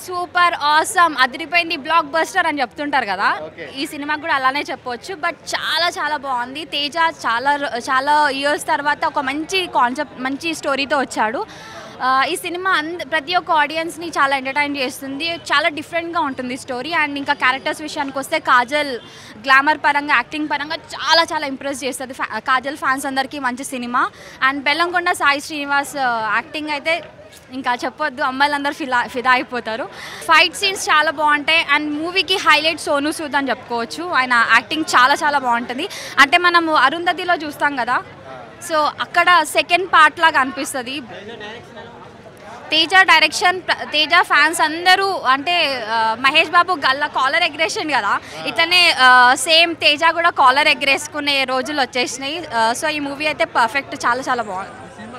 Super awesome అదిరిపోయింది blockbuster అని చెప్తుంటారు కదా Okay. ఈ సినిమాకి కూడా అలానే చెప్పవచ్చు బట్ చాలా చాలా బాగుంది తేజ చాలా రో- చాలా ఇయర్స్ తర్వాత ఒక మంచి కాన్సెప్ట్ మంచి స్టోరీతో వచ్చాడు ఆ, ఈ సినిమా అంద ప్రతి ఒక్క ఆడియన్స్ని చాలా ఎంటర్టైన్ చేస్తుంది చాలా డిఫరెంట్గా ఉంటుంది స్టోరీ అండ్ ఇంకా క్యారెక్టర్స్ విషయానికి వస్తే కాజల్ గ్లామర్ పరంగా యాక్టింగ్ పరంగా చాలా చాలా ఇంప్రెస్ చేస్తుంది ఫ్యా- కాజల్ ఫ్యాన్స్ అందరికీ మంచి cinema and Bellamkonda Sai Srinivas acting అయితే ఇంకా చెప్పొద్దు అమ్మాయిలందరూ ఫిదా ఫిదా అయిపోతారు ఫైట్ సీన్స్ చాలా బాగుంటాయి అండ్ మూవీకి హైలైట్ సోను సూద్ అని చెప్పుకోవచ్చు ఆయన యాక్టింగ్ చాలా చాలా బాగుంటుంది అంటే మనము అరుంధతిలో చూస్తాం కదా సో అక్కడ సెకండ్ పార్ట్ లాగా అనిపిస్తుంది తేజ డైరెక్షన్ ప్ర- తేజ ఫ్యాన్స్ అందరూ అంటే ఆ, మహేష్ బాబు గల్ల కాలర్ ఎగ్రేషన్ కదా ఇట్లనే సేమ్ తేజ కూడా కాలర్ ఎగ్రేసుకునే రోజులు వచ్చేసినాయి ఆ, సో ఈ మూవీ అయితే పర్ఫెక్ట్ చాలా చాలా బాగుంది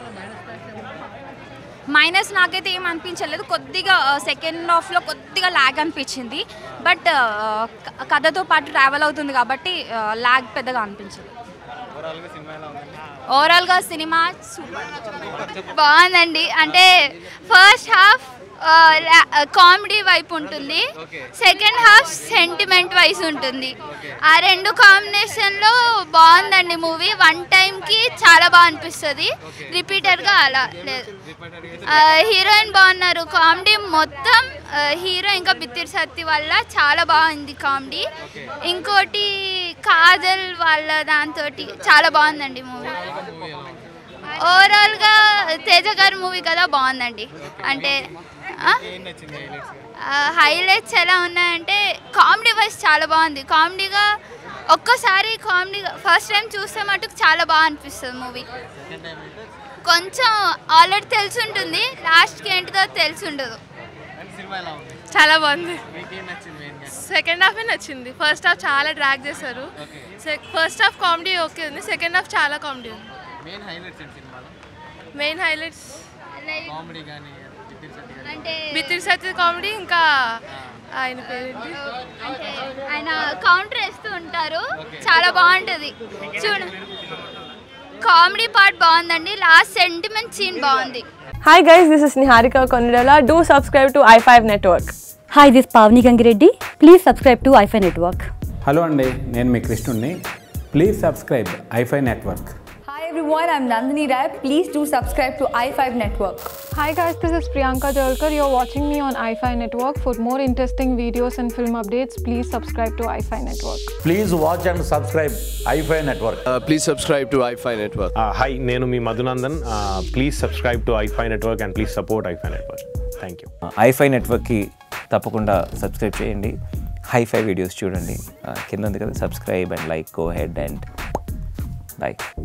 మైనస్ నాకైతే ఏం అనిపించలేదు కొద్దిగా సెకండ్ హాఫ్లో కొద్దిగా ల్యాగ్ అనిపించింది బట్ కథతో పాటు ట్రావెల్ అవుతుంది కాబట్టి ల్యాగ్ పెద్దగా అనిపించింది ఓవరాల్గా సినిమా ఎలా ఉందండి ఓవరాల్గా సినిమా సూపర్ బాగుందండి అంటే ఫస్ట్ హాఫ్ కామెడీ వైపు ఉంటుంది Okay. Second half sentiment wise ఉంటుంది ఆ రెండు కాంబినేషన్లో బాగుందండి మూవీ వన్ టైంకి చాలా బాగా అనిపిస్తుంది రిపీటెడ్గా అలా లేదు హీరోయిన్ బాగున్నారు కామెడీ మొత్తం హీరో ఇంకా బిత్తిరి సత్తి వల్ల చాలా బాగుంది కామెడీ ఇంకోటి కాజల్ వాళ్ళ దాంతో చాలా బాగుందండి మూవీ ఓవరాల్గా తేజ గారి మూవీ కదా బాగుందండి అంటే ఏం నచ్చింది హైలైట్స్ హైలైట్స్ ఎలా ఉన్నాయంటే కామెడీ వైజ్ చాలా బాగుంది కామెడీగా ఒక్కసారి కామెడీ ఫస్ట్ టైం చూస్తే మటుకు చాలా బాగా అనిపిస్తుంది మూవీ సెకండ్ టైం అయితే కొంచెం ఆల్రెడీ తెలిసి ఉంటుంది లాస్ట్కి ఏంటిదో తెలిసి ఉండదు అండ్ సినిమా ఎలా ఉంది చాలా బాగుంది మీకు ఏం నచ్చింది మెయిన్గా సెకండ్ హాఫ్ నచ్చింది ఫస్ట్ హాఫ్ చాలా డ్రాగ్ చేశారు okay first half comedy okay ఉంది సెకండ్ హాఫ్ చాలా కామెడీ ఉంది మెయిన్ హైలైట్స్ ఏంటి సినిమాలో మెయిన్ హైలైట్స్ కామెడీ కానీ చిత్తి శెట్టి కానీ అంటే బిత్తిరి సత్య కామెడీ ఇంకా ఆయన పేరేంటి అంటే ఆయన కౌంటర్ వేస్తూ ఉంటారు చాలా బాగుంటుంది చూడు కామెడీ పార్ట్ బాగుందండి లాస్ట్ సెంటిమెంట్ సీన్ బాగుంది Hi guys, this is Niharika Konirala. Do subscribe to i5 Network. Hi this Pavani Gangireddy please subscribe to iFi network hello అండి నేను మీ కృష్ణుడిని please subscribe iFi network Hi everyone, I'm Nandini Rai. Please do subscribe to i5 Network. Hi guys, this is Priyanka Jalkar. You're watching me on iFi Network. For more interesting videos and film updates, please subscribe to iFi Network. Please watch and subscribe iFi Network. please subscribe to iFi Network. Hi నేను మీ Madhunandan please subscribe to iFi network and please support iFi network thank you ఐఫై నెట్వర్క్కి తప్పకుండా subscribe చేయండి hi-fi videos చూడండి ఆ, కింద ఉంది కదా subscribe and like go ahead and by